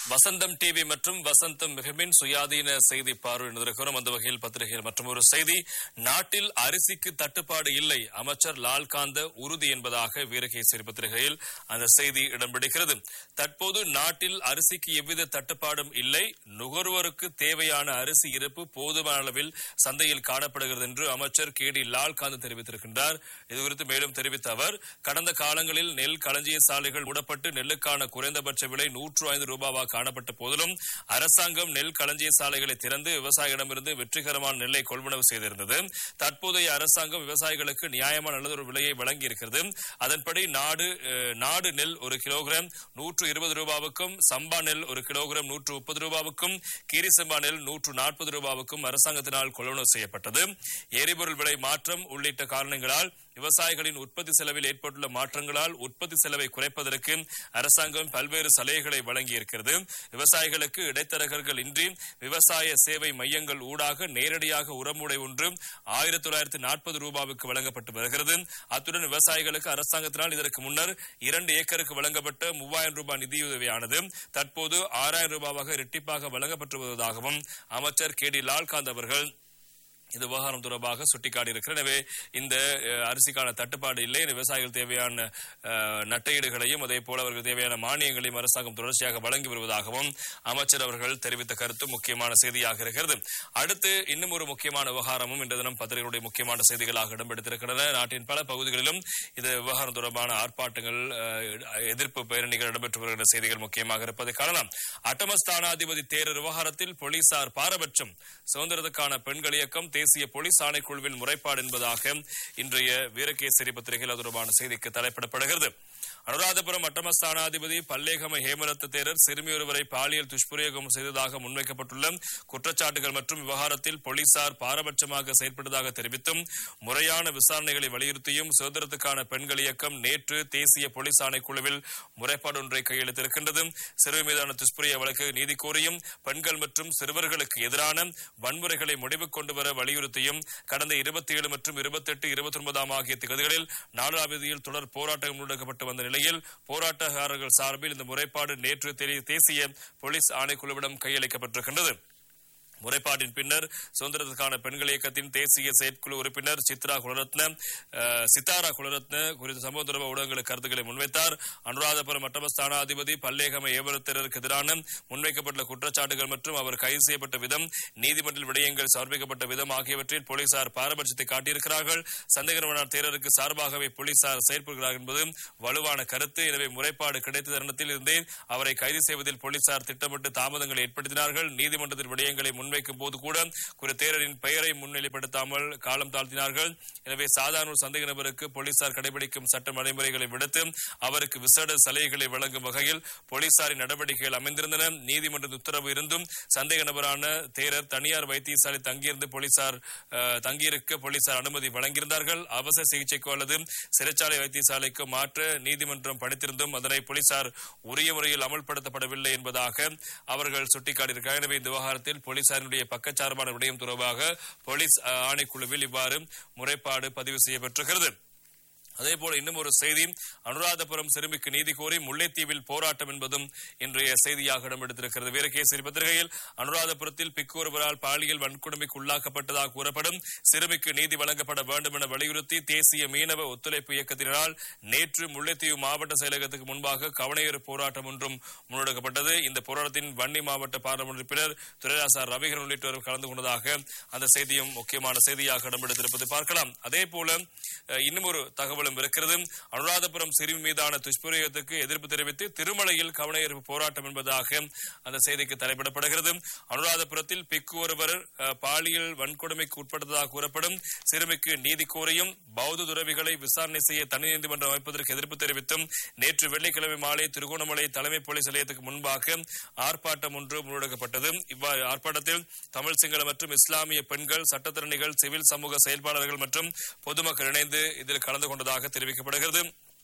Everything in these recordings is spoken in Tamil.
வசந்தம் டிவி மற்றும் வசந்தம் மிகமின் சுயாதீன செய்தி பார்வையிடுகிறோம் அந்த வகையில் பத்திரிகையில் மற்றும் ஒரு செய்தி நாட்டில் அரிசிக்கு தட்டுப்பாடு இல்லை அமைச்சர் லால்காந்த உறுதி என்பதாக வீரகேசரி பத்திரிகையில் அந்த செய்தி இடம்பிடிக்கிறது தற்போது நாட்டில் அரிசிக்கு எவ்வித தட்டுப்பாடும் இல்லை நுகர்வோருக்கு தேவையான அரிசி இருப்பு போதுமான அளவில் சந்தையில் காணப்படுகிறது என்று அமைச்சர் கே டி லால்காந்த் தெரிவித்திருக்கின்றார் இதுகுறித்து மேலும் தெரிவித்த அவர் கடந்த காலங்களில் நெல் களஞ்சிய சாலைகள் மூடப்பட்டு நெல்லுக்கான குறைந்தபட்ச விலை நூற்று ஐந்து ரூபாவாக காணப்பட்ட போதிலும் அரசாங்கம் நெல் களஞ்சிய சாலைகளை திறந்து விவசாயிகளிடமிருந்து வெற்றிகரமான நெல்லை கொள்வனவு செய்திருந்தது தற்போதைய அரசாங்கம் விவசாயிகளுக்கு நியாயமான நல்லதொரு விலையை வழங்கி இருக்கிறது அதன்படி நாடு அஹ், நாடு நெல் ஒரு கிலோகிராம் நூற்று இருபது ரூபாவுக்கும் சம்பா நெல் ஒரு கிலோகிராம் நூற்று முப்பது ரூபாவுக்கும் கீரி சம்பா நெல் நூற்று நாற்பது ரூபாவுக்கும் அரசாங்கத்தினால் கொள்வனவு செய்யப்பட்டது எரிபொருள் விலை மாற்றம் உள்ளிட்ட காரணங்களால் விவசாயிகளின் உற்பத்தி செலவில் ஏற்பட்டுள்ள மாற்றங்களால் உற்பத்தி செலவை குறைப்பதற்கு அரசாங்கம் பல்வேறு சலுகைகளை வழங்கியிருக்கிறது விவசாயிகளுக்கு இடைத்தரகர்கள் இன்றி விவசாய சேவை மையங்கள் ஊடாக நேரடியாக உரமுடை ஒன்று ஆயிரத்தி தொள்ளாயிரத்தி நாற்பது ரூபாவுக்கு வழங்கப்பட்டு வருகிறது அத்துடன் விவசாயிகளுக்கு அரசாங்கத்தினால் இதற்கு முன்னர் இரண்டு ஏக்கருக்கு வழங்கப்பட்ட மூவாயிரம் ரூபாய் நிதியுதவியானது தற்போது ஆறாயிரம் ரூபாவாக இரட்டிப்பாக வழங்கப்பட்டு வருவதாகவும் அமைச்சர் கே டி லால்காந்த் அவர்கள் இது விவகாரம் தொடர்பாக சுட்டிக்காட்டியிருக்கிறார் எனவே இந்த அஹ், அரிசிக்கான தட்டுப்பாடு இல்லை விவசாயிகள் தேவையான அஹ், நட்டையீடுகளையும் அதே போல அவர்கள் தேவையான மானியங்களையும் அரசாங்கம் தொடர்ச்சியாக வழங்கி வருவதாகவும் அமைச்சர் அவர்கள் தெரிவித்த கருத்து முக்கியமான செய்தியாக இருக்கிறது அடுத்து இன்னும் ஒரு முக்கியமான விவகாரமும் இன்று தினம் பத்திரிகைகளுடைய முக்கியமான செய்திகளாக இடம்பெடுத்திருக்கின்றன நாட்டின் பல பகுதிகளிலும் இது விவகாரம் தொடர்பான ஆர்ப்பாட்டங்கள் அஹ், எதிர்ப்பு பேரணிகள் இடம்பெற்று வருகிற செய்திகள் முக்கியமாக இருப்பதை காணலாம் அட்டமஸ்தானாதிபதி தேரர் விவகாரத்தில் போலீசார் பாரபட்சம் சுதந்திரத்துக்கான பெண்கள் இயக்கம் தேசிய போலீஸ் ஆணைக்குழுவின் முறைப்பாடு என்பதாக இன்றைய வீரகேசரி பத்திரிகையில் அது தொடர்பான செய்திக்கு தலைப்பிடப்படுகிறது அனுராதபுரம் அட்டமஸ்தானாதிபதி பல்லேகம ஹேமரத்த தேரர் சிறுமி ஒருவரை பாலியல் துஷ்பிரயோகம் செய்ததாக முன்வைக்கப்பட்டுள்ள குற்றச்சாட்டுகள் மற்றும் விவகாரத்தில் போலீசார் பாரபட்சமாக செயல்பட்டதாக தெரிவித்தும் முறையான விசாரணைகளை வலியுறுத்தியும் சுதந்திரத்துக்கான பெண்கள் இயக்கம் நேற்று தேசிய போலீஸ் ஆணைக்குழுவில் முறைப்பாடு ஒன்றை கையெழுத்திருக்கின்றது சிறுமி மீதான துஷ்பிரிய வழக்கு நீதி கோரியும் பெண்கள் மற்றும் சிறுவர்களுக்கு எதிரான வன்முறைகளை முடிவுக்கு கொண்டு வர வலியுறுத்தியும் கடந்த இருபத்தி ஏழு மற்றும் இருபத்தி எட்டு இருபத்தி ஒன்பதாம் ஆகிய திகதிகளில் நாடாவதியில் தொடர் போராட்டம் முன்னெடுக்கப்பட்டு வந்த நிலையில் போராட்டக்காரர்கள் சார்பில் இந்த முறைப்பாடு நேற்று தெரி- தேசிய போலீஸ் ஆணைக்குழுவிடம் கையளிக்கப்பட்டிருக்கின்றது முறைப்பாட்டின் பின்னர் சுதந்திரத்துக்கான பெண்கள் இயக்கத்தின் தேசிய செயற்குழு உறுப்பினர் சித்ரா குலரத்ன அஹ், சித்தாரா குலரத்ன குறித்த சம்பவம் தொடர்பாக ஊடகங்களுக்கு கருத்துக்களை முன்வைத்தார் அனுராதபுரம் மட்டமஸ்தானாதிபதி பல்லேகம ஏவரத்தினருக்கு எதிரான முன்வைக்கப்பட்டுள்ள குற்றச்சாட்டுகள் மற்றும் அவர் கைது செய்யப்பட்ட விதம் நீதிமன்றில் விடயங்கள் சமர்ப்பிக்கப்பட்ட விதம் ஆகியவற்றில் போலீசார் பாரபட்சத்தை காட்டியிருக்கிறார்கள் சந்தேகமான தேரருக்கு சார்பாகவே போலீசார் செயல்படுகிறார்கள் என்பது வலுவான கருத்து எனவே முறைப்பாடு கிடைத்த தருணத்தில் இருந்தே அவரை கைது செய்வதில் போலீசார் திட்டமிட்டு தாமதங்களை ஏற்படுத்தினார்கள் நீதிமன்றத்தில் விடயங்களை முன்வைக்கும் போது கூட குறி தேரரின் பெயரை முன்னிலைப்படுத்தாமல் காலம் தாழ்த்தினார்கள் எனவே சாதாரண ஒரு சந்தேக நபருக்கு போலீசார் கடைபிடிக்கும் சட்ட நடைமுறைகளை விடுத்து அவருக்கு விசேட சலுகைகளை வழங்கும் வகையில் போலீசாரின் நடவடிக்கைகள் அமைந்திருந்தன நீதிமன்ற உத்தரவு இருந்தும் சந்தேக நபரான தேரர் தனியார் வைத்தியசாலை தங்கியிருந்து போலீசார் அஹ், தங்கியிருக்க போலீசார் அனுமதி வழங்கியிருந்தார்கள் அவசர சிகிச்சைக்கோ அல்லது சிறைச்சாலை வைத்தியசாலைக்கோ மாற்ற நீதிமன்றம் பணித்திருந்தும் அதனை போலீசார் உரிய முறையில் அமல்படுத்தப்படவில்லை என்பதாக அவர்கள் சுட்டிக்காட்டியிருக்கிறார் எனவே இந்த விவகாரத்தில் போலீசாரினுடைய பக்கச்சார்பான விடயம் தொடர்பாக போலீஸ் அஹ், ஆணைக்குழுவில் இவ்வாறு முறைப்பாடு பதிவு செய்யப்பட்டிருக்கிறது அதே போல இன்னும் ஒரு செய்தி அனுராதபுரம் சிறுமிக்கு நீதி கோரி முல்லைத்தீவில் போராட்டம் என்பதும் இன்றைய செய்தியாக இடம்பெடுத்திருக்கிறது வீரகேசரி பத்திரிகையில் அனுராதபுரத்தில் பிக்கு ஒருவரால் பாலியல் வன்கொடுமைக்கு உள்ளாக்கப்பட்டதாக கூறப்படும் சிறுமிக்கு நீதி வழங்கப்பட வேண்டும் என வலியுறுத்தி தேசிய மீனவ ஒத்துழைப்பு இயக்கத்தினரால் நேற்று முல்லைத்தீவு மாவட்ட செயலகத்துக்கு முன்பாக கவனையர் போராட்டம் ஒன்றும் முன்னெடுக்கப்பட்டது இந்த போராட்டத்தின் வன்னி மாவட்ட பாராளுமன்ற உறுப்பினர் துரைராசா ரவிகரன் உள்ளிட்டோர் கலந்து கொண்டதாக அந்த செய்தியும் முக்கியமான செய்தியாக இடம்பெடுத்திருப்பதை பார்க்கலாம் அதே போல அஹ், இன்னும் ஒரு தகவலும் இருக்கிறது அனுராதபுரம் சிறுமி மீதான துஷ்பிரயோகத்துக்கு எதிர்ப்பு தெரிவித்து திருமலையில் கவனஈர்ப்பு போராட்டம் என்பதாக அந்த செய்திக்கு தலைப்பிடப்படுகிறது அனுராதபுரத்தில் பிக்கு ஒருவர் அஹ், பாலியல் வன்கொடுமைக்கு உட்பட்டதாக கூறப்படும் சிறுமிக்கு நீதி கோரியும் பௌத்த துறவிகளை விசாரணை செய்ய தனி நீதிமன்றம் அமைப்பதற்கு எதிர்ப்பு தெரிவித்தும் நேற்று வெள்ளிக்கிழமை மாலை திருகோணமலை தலைமை போலீஸ் நிலையத்துக்கு முன்பாக ஆர்ப்பாட்டம் ஒன்று முன்னெடுக்கப்பட்டது இவ்வாறு ஆர்ப்பாட்டத்தில் தமிழ் சிங்கள மற்றும் இஸ்லாமிய பெண்கள் சட்டத்திறனிகள் சிவில் சமூக செயல்பாளர்கள் மற்றும் பொதுமக்கள் இணைந்து இதில் கலந்து கொண்டதாக தெரிவிக்கப்படுகிறது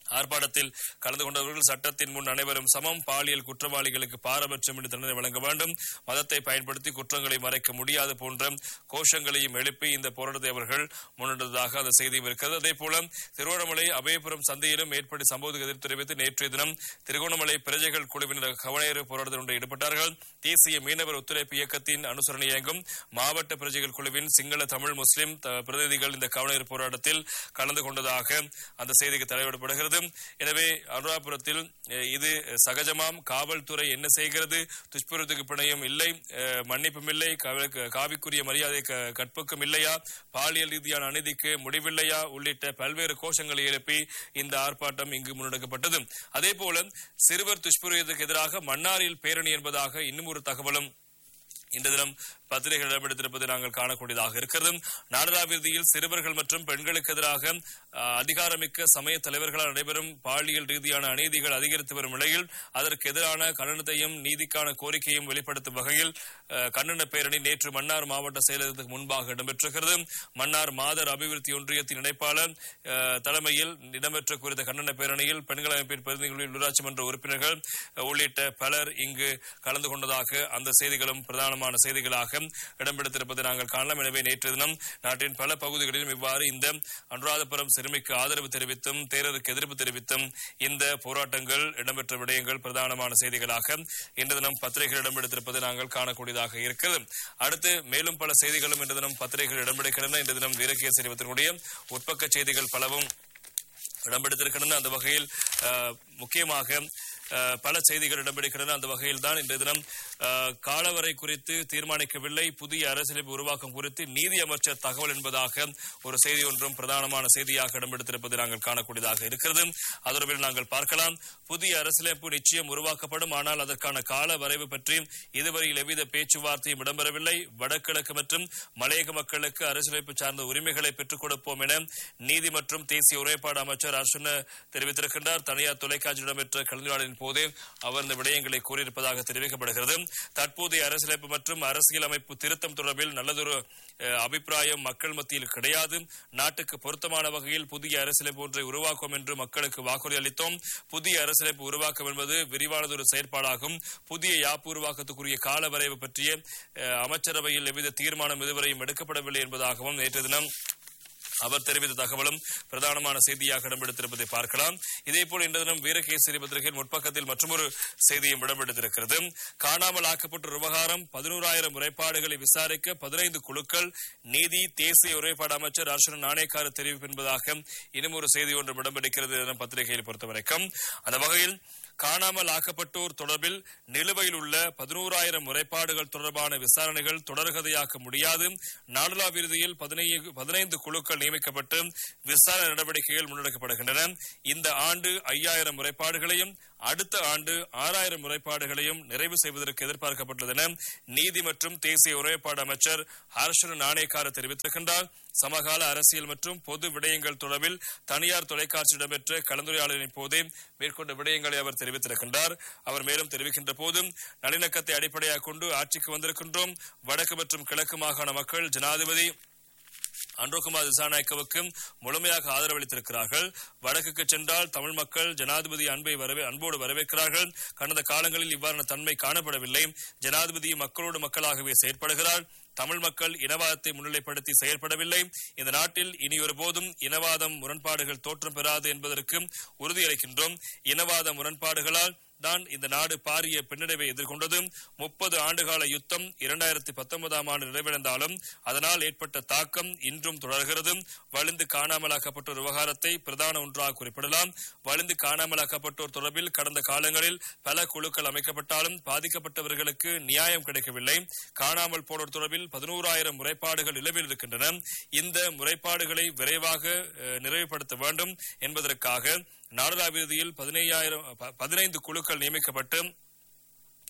ஆர்ப்பாட்டத்தில் கலந்து கொண்டவர்கள் சட்டத்தின் முன் அனைவரும் சமம் பாலியல் குற்றவாளிகளுக்கு பாரபட்சமின்றி தண்டனை வழங்க வேண்டும் மதத்தை பயன்படுத்தி குற்றங்களை மறைக்க முடியாது போன்ற கோஷங்களையும் எழுப்பி இந்த போராட்டத்தை அவர்கள் முன்னெடுத்ததாக அந்த செய்தியும் இருக்கிறது அதே போல திருவண்ணாமலை அபயபுரம் சந்தையிலும் ஏற்பட்ட சம்பவத்துக்கு எதிர்ப்பு தெரிவித்து நேற்றைய தினம் திருகோணமலை பிரஜைகள் குழுவினர் கவனேறு போராட்டத்தில் ஒன்றில் ஈடுபட்டார்கள் தேசிய மீனவர் ஒத்துழைப்பு இயக்கத்தின் அனுசரணை இயங்கும் மாவட்ட பிரஜைகள் குழுவின் சிங்கள தமிழ் முஸ்லிம் த- பிரதிநிதிகள் இந்த கவனேறு போராட்டத்தில் கலந்து கொண்டதாக அந்த செய்திக்கு தலையிடப்படுகிறது எனவே அனுராபுரத்தில் அஹ், இது சகஜமாம் காவல்துறை என்ன செய்கிறது துஷ்பிரத்துக்கு பிணையும் இல்லை அஹ், மன்னிப்பும் இல்லை காவ- காவிக்குரிய மரியாதை க- கற்புக்கும் இல்லையா பாலியல் ரீதியான அநீதிக்கு முடிவில்லையா உள்ளிட்ட பல்வேறு கோஷங்களை எழுப்பி இந்த ஆர்ப்பாட்டம் இங்கு முன்னெடுக்கப்பட்டது அதே போல சிறுவர் துஷ்பிரயோகத்துக்கு எதிராக மன்னாரில் பேரணி என்பதாக இன்னும் ஒரு தகவலும் இன்று தினம் பத்திரிகைகள் இடம்பெடுத்திருப்பதை நாங்கள் காணக்கூடியதாக இருக்கிறது நாடராவிருதியில் சிறுவர்கள் மற்றும் பெண்களுக்கு எதிராக அஹ், அதிகாரமிக்க சமய தலைவர்களால் நடைபெறும் பாலியல் ரீதியான அநீதிகள் அதிகரித்து வரும் நிலையில் அதற்கு எதிரான கண்டனத்தையும் நீதிக்கான கோரிக்கையும் வெளிப்படுத்தும் வகையில் அஹ், கண்டன பேரணி நேற்று மன்னார் மாவட்ட செயலகத்துக்கு முன்பாக இடம்பெற்றிருக்கிறது மன்னார் மாதர் அபிவிருத்தி ஒன்றியத்தின் இணைப்பாளர் அஹ், தலைமையில் இடம்பெற்ற குறித்த கண்டன பேரணியில் பெண்கள் அமைப்பின் பிரதிநிதிகளில் உள்ளாட்சி மன்ற உறுப்பினர்கள் அஹ், உள்ளிட்ட பலர் இங்கு கலந்து கொண்டதாக அந்த செய்திகளும் பிரதானமான செய்திகளாக இடம்பெடுத்திருப்பதை நாங்கள் காணலாம் எனவே நேற்று தினம் நாட்டின் பல பகுதிகளிலும் இவ்வாறு இந்த அனுராதபுரம் சிறுமிக்கு ஆதரவு தெரிவித்தும் தேரருக்கு எதிர்ப்பு தெரிவித்தும் இந்த போராட்டங்கள் இடம்பெற்ற விடயங்கள் பிரதானமான செய்திகளாக இன்று தினம் பத்திரிகைகள் இடம்பெடுத்திருப்பதை நாங்கள் காணக்கூடியதாக இருக்கிறது அடுத்து மேலும் பல செய்திகளும் இன்று தினம் பத்திரிகைகள் இடம்பெடுக்கின்றன இன்று தினம் வீரகேசரி சரிவத்தினுடைய உட்பக்க செய்திகள் பலவும் இடம்பெடுத்திருக்கின்றன அந்த வகையில் அஹ், முக்கியமாக அஹ், பல செய்திகள் இடம்பெடுக்கின்றன அந்த வகையில் தான் இன்றைய தினம் அஹ், காலவரை குறித்து தீர்மானிக்கவில்லை புதிய அரசியலமைப்பு உருவாக்கம் குறித்து நீதி அமைச்சர் தகவல் என்பதாக ஒரு செய்தி ஒன்றும் பிரதானமான செய்தியாக இடம்பெடுத்திருப்பதை நாங்கள் காணக்கூடியதாக இருக்கிறது அதற்கு நாங்கள் பார்க்கலாம் புதிய அரசியலமைப்பு நிச்சயம் உருவாக்கப்படும் ஆனால் அதற்கான கால வரைவு பற்றி இதுவரையில் எவ்வித பேச்சுவார்த்தையும் இடம்பெறவில்லை வடகிழக்கு மற்றும் மலையக மக்களுக்கு அரசியலமைப்பு சார்ந்த உரிமைகளை பெற்றுக் கொடுப்போம் என நீதி மற்றும் தேசிய ஒருமைப்பாடு அமைச்சர் அர்ஷன தெரிவித்திருக்கின்றார் தனியார் தொலைக்காட்சியில் இடம்பெற்ற கலந்துரையாடலின் போதே அவர் இந்த விடயங்களை கூறியிருப்பதாக தெரிவிக்கப்படுகிறது தற்போதைய அரசியலமைப்பு மற்றும் அரசியலமைப்பு திருத்தம் தொடர்பில் நல்லதொரு அஹ், அபிப்பிராயம் மக்கள் மத்தியில் கிடையாது நாட்டுக்கு பொருத்தமான வகையில் புதிய அரசியலமைப்பு ஒன்றை உருவாக்கும் என்று மக்களுக்கு வாக்குறுதி அளித்தோம் புதிய அரசியலமைப்பு உருவாக்கம் என்பது விரிவானதொரு செயற்பாடாகும் புதிய யாப்பு உருவாக்கத்துக்குரிய கால வரைவு பற்றிய அஹ், அமைச்சரவையில் எவ்வித தீர்மானம் இதுவரையும் எடுக்கப்படவில்லை என்பதாகவும் நேற்று தினம் அவர் தெரிவித்த தகவலும் பிரதானமான செய்தியாக இடம்பெடுத்திருப்பதை பார்க்கலாம் இதேபோல் இன்று தினம் வீரகேசரி பத்திரிகையின் முற்பக்கத்தில் மற்றொரு செய்தியும் இடம்பெடுத்திருக்கிறது காணாமல் ஆக்கப்பட்ட விவகாரம் பதினோராயிரம் முறைப்பாடுகளை விசாரிக்க பதினைந்து குழுக்கள் நீதி தேசிய ஒருமைப்பாடு அமைச்சர் அர்ஷன் நாணயக்கார தெரிவிப்பு என்பதாக இன்னும் ஒரு செய்தி ஒன்றும் இடம்பெடுக்கிறது என பத்திரிகையில் பொறுத்தவரைக்கும் அந்த வகையில் காணாமல் ஆக்கப்பட்டோர் தொடர்பில் நிலுவையில் உள்ள பதினோராயிரம் முறைப்பாடுகள் தொடர்பான விசாரணைகள் தொடர்கதையாக்க முடியாது நாடுலாவிருதியில் பதினைந்து குழுக்கள் நியமிக்கப்பட்டு விசாரணை நடவடிக்கைகள் முன்னெடுக்கப்படுகின்றன இந்த ஆண்டு ஐயாயிரம் முறைப்பாடுகளையும் அடுத்த ஆண்டு ஆறாயிரம் முறைப்பாடுகளையும் நிறைவு செய்வதற்கு எதிர்பார்க்கப்பட்டுள்ளது என நீதி மற்றும் தேசிய ஒருமைப்பாடு அமைச்சர் ஹர்ஷன் நாணயக்கார தெரிவித்திருக்கின்றார் சமகால அரசியல் மற்றும் பொது விடயங்கள் தொடர்பில் தனியார் தொலைக்காட்சி இடம்பெற்ற கலந்துரையாடலின் போதே மேற்கொண்ட விடயங்களை அவர் தெரிவித்திருக்கின்றார் அவர் மேலும் தெரிவிக்கின்ற போதும் நல்லிணக்கத்தை அடிப்படையாக கொண்டு ஆட்சிக்கு வந்திருக்கின்றோம் வடக்கு மற்றும் கிழக்கு மாகாண மக்கள் ஜனாதிபதி அன்றோகுமார் திசாநாயக்கவுக்கு முழுமையாக ஆதரவளித்திருக்கிறார்கள் வடக்குக்கு சென்றால் தமிழ் மக்கள் ஜனாதிபதி அன்பை வரவே அன்போடு வரவேற்கிறார்கள் கடந்த காலங்களில் இவ்வாறான தன்மை காணப்படவில்லை ஜனாதிபதி மக்களோடு மக்களாகவே செயற்படுகிறார் தமிழ் மக்கள் இனவாதத்தை முன்னிலைப்படுத்தி செயல்படவில்லை இந்த நாட்டில் இனி ஒருபோதும் இனவாதம் முரண்பாடுகள் தோற்றம் பெறாது என்பதற்கு உறுதியளிக்கின்றோம் இனவாத முரண்பாடுகளால் தான் இந்த நாடு பாரிய பின்னடைவை எதிர்கொண்டது முப்பது ஆண்டுகால யுத்தம் இரண்டாயிரத்தி பத்தொன்பதாம் ஆண்டு நிறைவடைந்தாலும் அதனால் ஏற்பட்ட தாக்கம் இன்றும் தொடர்கிறது வலிந்து காணாமலாக்கப்பட்டோர் விவகாரத்தை பிரதான ஒன்றாக குறிப்பிடலாம் வலிந்து காணாமலாக்கப்பட்டோர் தொடர்பில் கடந்த காலங்களில் பல குழுக்கள் அமைக்கப்பட்டாலும் பாதிக்கப்பட்டவர்களுக்கு நியாயம் கிடைக்கவில்லை காணாமல் போனோர் தொடர்பில் பதினோராயிரம் முறைப்பாடுகள் நிலவில் இருக்கின்றன இந்த முறைப்பாடுகளை விரைவாக அஹ், நிறைவுபடுத்த வேண்டும் என்பதற்காக நாடளாவிருதியில் பதினையாயிரம் பதினைந்து குழுக்கள் நியமிக்கப்பட்டு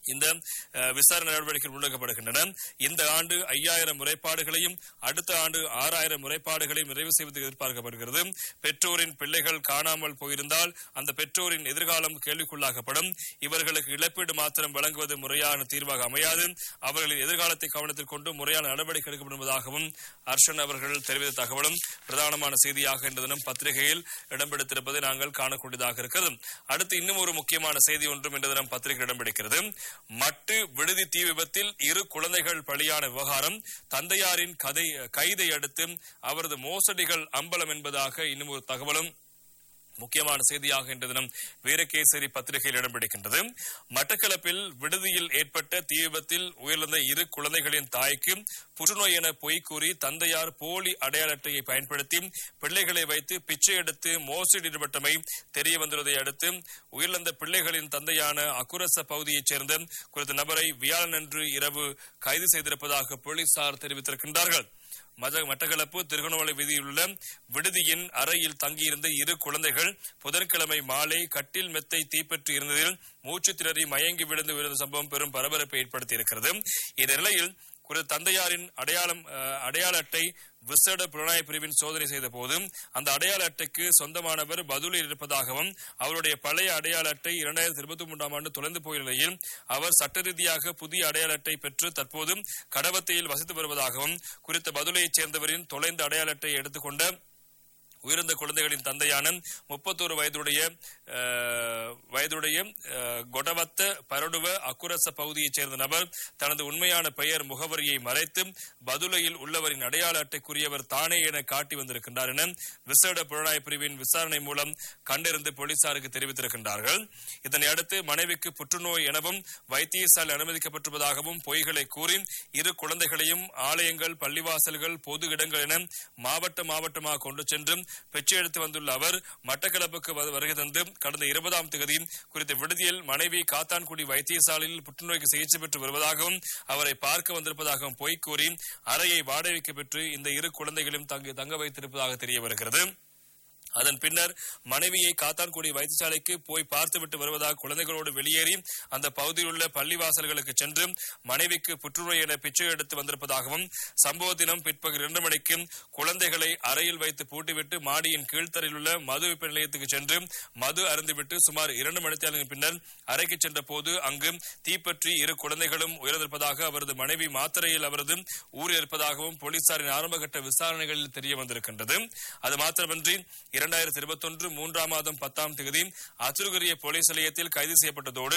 இந்த அஹ், விசாரணை நடவடிக்கைகள் முன்னெடுக்கப்படுகின்றன இந்த ஆண்டு ஐயாயிரம் முறைப்பாடுகளையும் அடுத்த ஆண்டு ஆறாயிரம் முறைப்பாடுகளையும் நிறைவு செய்வது எதிர்பார்க்கப்படுகிறது பெற்றோரின் பிள்ளைகள் காணாமல் போயிருந்தால் அந்த பெற்றோரின் எதிர்காலம் கேள்விக்குள்ளாக்கப்படும் இவர்களுக்கு இழப்பீடு மாத்திரம் வழங்குவது முறையான தீர்வாக அமையாது அவர்களின் எதிர்காலத்தை கவனத்தில் கொண்டு முறையான நடவடிக்கை எடுக்கப்படும் என்பதாகவும் அர்ஷன் அவர்கள் தெரிவித்த தகவலும் பிரதானமான செய்தியாக இந்த தினம் பத்திரிகையில் இடம்பெடுத்திருப்பதை நாங்கள் காணக்கூடியதாக இருக்கிறது அடுத்து இன்னும் ஒரு முக்கியமான செய்தி ஒன்றும் இந்த தினம் பத்திரிகை இடம் பிடிக்கிறது மட்டு விடுதி தீ விபத்தில் இரு குழந்தைகள் பலியான விவகாரம் தந்தையாரின் கதை கைதை அடுத்து அவரது மோசடிகள் அம்பலம் என்பதாக இன்னும் ஒரு தகவலும் முக்கியமான செய்தியாக இன்று தினம் வீரகேசரி பத்திரிகையில் இடம் பிடிக்கின்றது மட்டக்களப்பில் விடுதியில் ஏற்பட்ட தீ விபத்தில் உயிரிழந்த இரு குழந்தைகளின் தாய்க்கு புற்றுநோய் என பொய் கூறி தந்தையார் போலி அடையாள அட்டையை பயன்படுத்தி பிள்ளைகளை வைத்து பிச்சை எடுத்து மோசடி ஈடுபட்டமை தெரிய வந்துள்ளதை அடுத்து உயிரிழந்த பிள்ளைகளின் தந்தையான அக்குரச பகுதியைச் சேர்ந்த குறித்த நபரை வியாழனன்று இரவு கைது செய்திருப்பதாக போலீசார் தெரிவித்திருக்கின்றார்கள் மத மட்டக்களப்பு திருகோணமலை வீதியில் உள்ள விடுதியின் அறையில் தங்கியிருந்த இரு குழந்தைகள் புதன்கிழமை மாலை கட்டில் மெத்தை தீப்பற்றி இருந்ததில் மூச்சு திணறி மயங்கி விழுந்து விழுந்த சம்பவம் பெரும் பரபரப்பை ஏற்படுத்தியிருக்கிறது இந்த நிலையில் குறித்த தந்தையாரின் அடையாளம் அஹ், அடையாள அட்டை விசேட புலனாய்வு பிரிவின் சோதனை செய்த போது அந்த அடையாள அட்டைக்கு சொந்தமானவர் பதுலில் இருப்பதாகவும் அவருடைய பழைய அடையாள அட்டை இரண்டாயிரத்தி இருபத்தி மூன்றாம் ஆண்டு தொலைந்து போய நிலையில் அவர் சட்ட ரீதியாக புதிய அடையாள அட்டை பெற்று தற்போது கடவத்தையில் வசித்து வருவதாகவும் குறித்த பதுளையைச் சேர்ந்தவரின் தொலைந்த அடையாள அட்டையை எடுத்துக்கொண்ட உயிர்ந்த குழந்தைகளின் தந்தையான முப்பத்தோரு வயதுடைய அஹ், வயதுடைய அஹ், கொடவத்த பரடுவ அக்குரச பகுதியைச் சேர்ந்த நபர் தனது உண்மையான பெயர் முகவரியை மறைத்து பதுளையில் உள்ளவரின் அடையாள அட்டைக்குரியவர் தானே என காட்டி வந்திருக்கின்றார் என விசேட புலனாய்வு பிரிவின் விசாரணை மூலம் கண்டறிந்து போலீசாருக்கு தெரிவித்திருக்கின்றார்கள் இதனை அடுத்து மனைவிக்கு புற்றுநோய் எனவும் வைத்தியசாலை அனுமதிக்கப்பட்டிருப்பதாகவும் பொய்களை கூறி இரு குழந்தைகளையும் ஆலயங்கள் பள்ளிவாசல்கள் பொது இடங்கள் என மாவட்ட மாவட்டமாக கொண்டு சென்று பிச்சை எடுத்து வந்துள்ள அவர் மட்டக்களப்புக்கு வ- வருகை தந்து கடந்த இருபதாம் தேதி குறித்த விடுதியில் மனைவி காத்தான்குடி வைத்தியசாலையில் புற்றுநோய்க்கு சிகிச்சை பெற்று வருவதாகவும் அவரை பார்க்க வந்திருப்பதாகவும் பொய் கூறி அறையை வாடகைக்கு பெற்று இந்த இரு குழந்தைகளையும் தங்க தங்க வைத்திருப்பதாக தெரிய வருகிறது அதன் பின்னர் மனைவியை காத்தான்குடி வைத்தியசாலைக்கு போய் பார்த்துவிட்டு வருவதாக குழந்தைகளோடு வெளியேறி அந்த பகுதியில் உள்ள பள்ளிவாசல்களுக்கு சென்று மனைவிக்கு புற்றுநோய் என பிச்சை எடுத்து வந்திருப்பதாகவும் சம்பவ தினம் பிற்பகல் இரண்டு மணிக்கு குழந்தைகளை அறையில் வைத்து பூட்டிவிட்டு மாடியின் கீழ்த்தரையில் உள்ள மது விற்பனை நிலையத்துக்கு சென்று மது அருந்திவிட்டு சுமார் இரண்டு மணித்தேரின் பின்னர் அறைக்கு சென்ற போது அங்கு தீப்பற்றி இரு குழந்தைகளும் உயர்ந்திருப்பதாக அவரது மனைவி மாத்திரையில் அவரது ஊரில் இருப்பதாகவும் போலீசாரின் ஆரம்பகட்ட விசாரணைகளில் தெரிய வந்திருக்கின்றது அது மாத்திரமன்றி இரண்டாயிரத்தி இருபத்தொன்று மூன்றாம் மாதம் பத்தாம் தேதி அத்துருகரிய போலீஸ் நிலையத்தில் கைது செய்யப்பட்டதோடு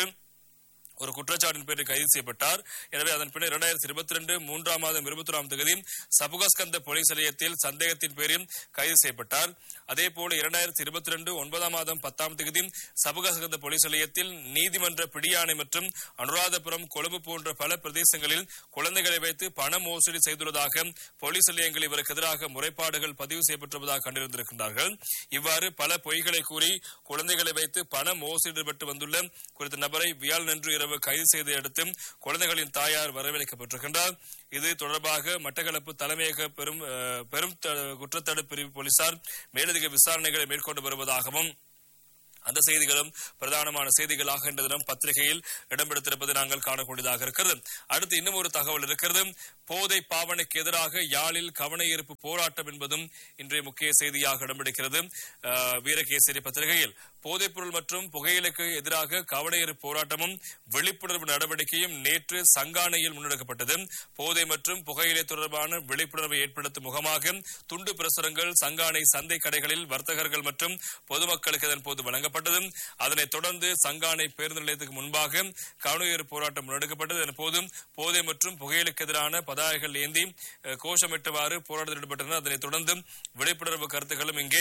ஒரு குற்றச்சாட்டின் பேரில் கைது செய்யப்பட்டார் எனவே அதன் பின்னர் இரண்டாயிரத்தி இருபத்தி ரெண்டு மூன்றாம் மாதம் இருபத்தி ஒராம் தேதி சபுகஸ்கந்த போலீஸ் நிலையத்தில் சந்தேகத்தின் பேரில் கைது செய்யப்பட்டார் அதே போல இரண்டாயிரத்தி இருபத்தி ரெண்டு ஒன்பதாம் மாதம் பத்தாம் தேதி சபுகஸ்கந்த போலீஸ் நிலையத்தில் நீதிமன்ற பிடியாணை மற்றும் அனுராதபுரம் கொழும்பு போன்ற பல பிரதேசங்களில் குழந்தைகளை வைத்து பண மோசடி செய்துள்ளதாக போலீஸ் நிலையங்கள் இவருக்கு எதிராக முறைப்பாடுகள் பதிவு செய்யப்பட்டிருப்பதாக கண்டிருந்திருக்கின்றார்கள் இவ்வாறு பல பொய்களை கூறி குழந்தைகளை வைத்து பண மோசடி ஈடுபட்டு வந்துள்ள குறித்த நபரை வியாழனன்று இரவு கைது செய்த அடுத்து குழந்தைகளின் தாயார் வரவழைக்கப்பட்டிருக்கின்றார் இது தொடர்பாக மட்டக்களப்பு தலைமையக பெரும் அஹ், பெரும் த- குற்றத்தடுப்பு பிரிவு போலீசார் மேலதிக விசாரணைகளை மேற்கொண்டு வருவதாகவும் அந்த செய்திகளும் பிரதானமான செய்திகளாக இன்று தினம் பத்திரிகையில் இடம்பெடுத்திருப்பதை நாங்கள் காணக்கூடியதாக இருக்கிறது அடுத்து இன்னும் ஒரு தகவல் இருக்கிறது போதை பாவனைக்கு எதிராக யாழில் கவன ஈர்ப்பு போராட்டம் என்பதும் இன்றைய முக்கிய செய்தியாக இடம்பெடுக்கிறது அஹ், வீரகேசரி பத்திரிகையில் போதைப்பொருள் மற்றும் புகையிலைக்கு எதிராக கவன ஈர்ப்பு போராட்டமும் விழிப்புணர்வு நடவடிக்கையும் நேற்று சங்கானையில் முன்னெடுக்கப்பட்டது போதை மற்றும் புகையிலை தொடர்பான விழிப்புணர்வை ஏற்படுத்தும் முகமாக துண்டு பிரசுரங்கள் சங்கானை சந்தை கடைகளில் வர்த்தகர்கள் மற்றும் பொதுமக்களுக்கு இதன் போது வழங்கப்பட்டது அதனைத் தொடர்ந்து சங்கானை பேருந்து நிலையத்துக்கு முன்பாக கவனஈர் போராட்டம் முன்னெடுக்கப்பட்டது இதன் போது போதை மற்றும் புகையிலுக்கு எதிரான பதாகைகள் ஏந்தி அஹ், கோஷமிட்டவாறு போராட்டத்தில் ஈடுபட்டனர் அதனைத் தொடர்ந்து விழிப்புணர்வு கருத்துக்களும் இங்கே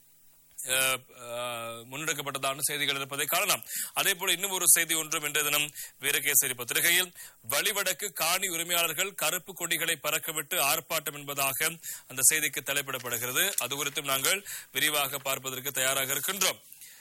அஹ், அஹ், முன்னெடுக்கப்பட்டதான செய்திகள் இருப்பதை காணலாம் அதே போல இன்னும் ஒரு செய்தி ஒன்றும் இன்றைய தினம் வீரகேசரி பத்திரிகையில் வழிவடக்கு காணி உரிமையாளர்கள் கருப்பு கொடிகளை பறக்கவிட்டு ஆர்ப்பாட்டம் என்பதாக அந்த செய்திக்கு தலைப்பிடப்படுகிறது அது குறித்தும் நாங்கள் விரிவாக பார்ப்பதற்கு தயாராக இருக்கின்றோம்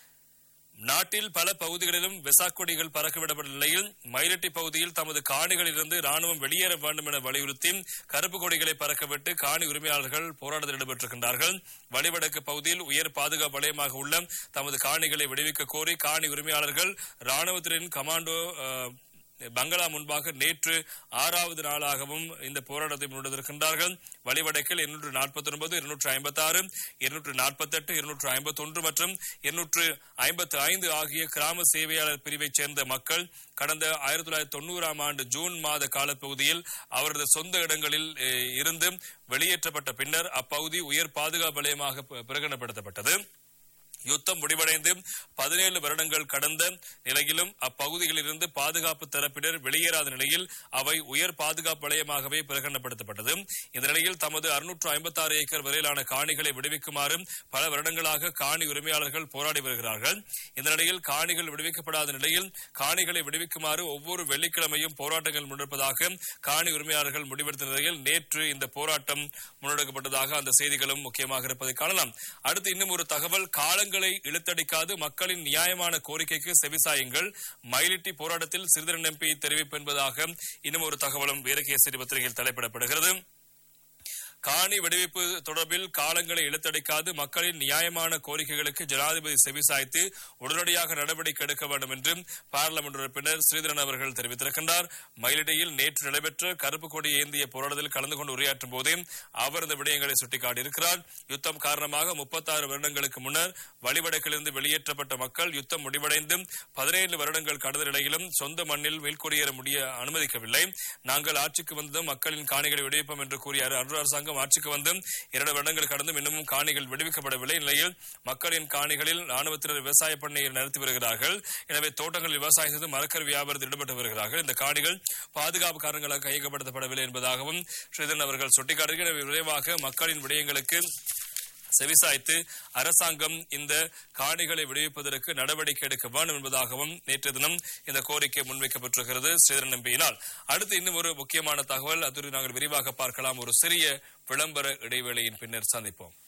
நாட்டில் பல பகுதிகளிலும் வெசாக் கொடிகள் பறக்கவிடப்பட்ட நிலையில் மயிலட்டி பகுதியில் தமது காணிகளிலிருந்து ராணுவம் வெளியேற வேண்டும் என வலியுறுத்தி கருப்பு கொடிகளை பறக்கவிட்டு காணி உரிமையாளர்கள் போராட்டத்தில் ஈடுபட்டிருக்கின்றார்கள் வழிவடக்கு பகுதியில் உயர் பாதுகாப்பு வலயமாக உள்ள தமது காணிகளை விடுவிக்க கோரி காணி உரிமையாளர்கள் ராணுவத்தினரின் கமாண்டோ அஹ், பங்களா முன்பாக நேற்று ஆறாவது நாளாகவும் இந்த போராட்டத்தை முன்னெடுத்திருக்கின்றார்கள் வழிவடைக்கில் இருநூற்று நாற்பத்தி ஒன்பது இருநூற்று ஐம்பத்தி ஆறு இருநூற்று நாற்பத்தி எட்டு இருநூற்று ஐம்பத்தி ஒன்று மற்றும் இருநூற்று ஐம்பத்தி ஐந்து ஆகிய கிராம சேவையாளர் பிரிவைச் சேர்ந்த மக்கள் கடந்த ஆயிரத்தி தொள்ளாயிரத்தி தொண்ணூறாம் ஆண்டு ஜூன் மாத காலப்பகுதியில் அவரது சொந்த இடங்களில் அஹ், இருந்து வெளியேற்றப்பட்ட பின்னர் அப்பகுதி உயர் பாதுகாப்பு வலயமாக ப- பிரகடனப்படுத்தப்பட்டது யுத்தம் முடிவடைந்து பதினேழு வருடங்கள் கடந்த நிலையிலும் அப்பகுதிகளில் இருந்து பாதுகாப்பு தரப்பினர் வெளியேறாத நிலையில் அவை உயர் பாதுகாப்பு வலயமாகவே பிரகடனப்படுத்தப்பட்டது இந்த நிலையில் தமது அறுநூற்று ஐம்பத்தாறு ஏக்கர் வரையிலான காணிகளை விடுவிக்குமாறு பல வருடங்களாக காணி உரிமையாளர்கள் போராடி வருகிறார்கள் இந்த நிலையில் காணிகள் விடுவிக்கப்படாத நிலையில் காணிகளை விடுவிக்குமாறு ஒவ்வொரு வெள்ளிக்கிழமையும் போராட்டங்கள் முன்னெடுப்பதாக காணி உரிமையாளர்கள் முடிவெடுத்த நிலையில் நேற்று இந்த போராட்டம் முன்னெடுக்கப்பட்டதாக அந்த செய்திகளும் முக்கியமாக இருப்பதை காணலாம் அடுத்து இன்னும் ஒரு தகவல் காலங்களை இழுத்தடிக்காது மக்களின் நியாயமான கோரிக்கைக்கு செவிசாயுங்கள் மயிலிட்டி போராட்டத்தில் சிறிதரன் எம்பி தெரிவிப்பு என்பதாக இன்னும் ஒரு தகவலும் வீரகேசரி பத்திரிகையில் தலைப்பிடப்படுகிறது காணி விடுவிப்பு தொடர்பில் காலங்களை இழுத்தடிக்காது மக்களின் நியாயமான கோரிக்கைகளுக்கு ஜனாதிபதி செவிசாய்த்து உடனடியாக நடவடிக்கை எடுக்க வேண்டும் என்று பாராளுமன்ற உறுப்பினர் ஸ்ரீதரன் அவர்கள் தெரிவித்திருக்கின்றார் மயிலிடையில் நேற்று நடைபெற்ற கருப்பு கொடி ஏந்திய போராட்டத்தில் கலந்து கொண்டு உரையாற்றும் போதே அவர் இந்த விடயங்களை சுட்டிக்காட்டியிருக்கிறார் யுத்தம் காரணமாக முப்பத்தாறு வருடங்களுக்கு முன்னர் வழிவடக்கிலிருந்து வெளியேற்றப்பட்ட மக்கள் யுத்தம் முடிவடைந்து பதினேழு வருடங்கள் கடந்த நிலையிலும் சொந்த மண்ணில் மீள்குடியேற முடிய அனுமதிக்கவில்லை நாங்கள் ஆட்சிக்கு வந்ததும் மக்களின் காணிகளை விடுவிப்போம் என்று கூறிய அரு அரசாங்கம் ஆட்சிக்கு வந்து இரண்டு வருடங்கள் கடந்தும் இன்னமும் காணிகள் விடுவிக்கப்படவில்லை நிலையில் மக்களின் காணிகளில் ராணுவத்தினர் விவசாய பண்ணையை நடத்தி வருகிறார்கள் எனவே தோட்டங்களில் விவசாயம் செய்து மரக்கர் வியாபாரத்தில் ஈடுபட்டு வருகிறார்கள் இந்த காணிகள் பாதுகாப்பு காரணங்களாக கையகப்படுத்தப்படவில்லை என்பதாகவும் ஸ்ரீதரன் அவர்கள் சுட்டிக்காட்டுகிறார் எனவே விரைவாக மக்களின் விடயங்களுக்கு செவிசாய்த்து அரசாங்கம் இந்த காணிகளை விடுவிப்பதற்கு நடவடிக்கை எடுக்க வேண்டும் என்பதாகவும் நேற்று தினம் இந்த கோரிக்கை முன்வைக்கப்பட்டிருக்கிறது ஸ்ரீதரன் எம்பியினால் அடுத்து இன்னும் ஒரு முக்கியமான தகவல் அது நாங்கள் விரிவாக பார்க்கலாம் ஒரு சிறிய விளம்பர இடைவேளையின் பின்னர் சந்திப்போம்